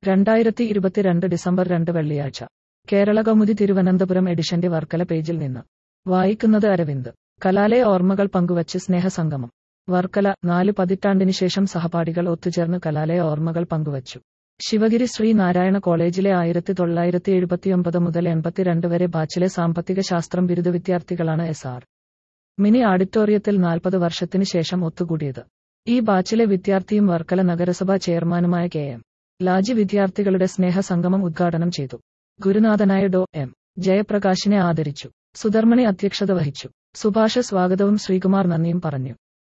രണ്ടായിരത്തി ഇരുപത്തിരണ്ട് ഡിസംബർ രണ്ട് വെള്ളിയാഴ്ച കേരള കൗമുദി തിരുവനന്തപുരം എഡിഷന്റെ വർക്കല പേജിൽ നിന്ന് വായിക്കുന്നത് അരവിന്ദ് കലാലയ ഓർമ്മകൾ പങ്കുവച്ച് സ്നേഹസംഗമം വർക്കല നാല് പതിറ്റാണ്ടിന് ശേഷം സഹപാഠികൾ ഒത്തുചേർന്ന് കലാലയ ഓർമ്മകൾ പങ്കുവച്ചു ശിവഗിരി ശ്രീ നാരായണ കോളേജിലെ ആയിരത്തി തൊള്ളായിരത്തി എഴുപത്തിയൊമ്പത് മുതൽ എൺപത്തിരണ്ട് വരെ ബാച്ചിലെ സാമ്പത്തിക ശാസ്ത്രം ബിരുദ വിദ്യാർത്ഥികളാണ് എസ് ആർ മിനി ഓഡിറ്റോറിയത്തിൽ നാൽപ്പത് വർഷത്തിന് ശേഷം ഒത്തുകൂടിയത് ഈ ബാച്ചിലെ വിദ്യാർത്ഥിയും വർക്കല നഗരസഭാ ചെയർമാനുമായ കെ എം ലാജി വിദ്യാർത്ഥികളുടെ സ്നേഹസംഗമം ഉദ്ഘാടനം ചെയ്തു ഗുരുനാഥനായ ഡോ എം ജയപ്രകാശിനെ ആദരിച്ചു സുധർമ്മണി അധ്യക്ഷത വഹിച്ചു സുഭാഷ് സ്വാഗതവും ശ്രീകുമാർ നന്ദിയും പറഞ്ഞു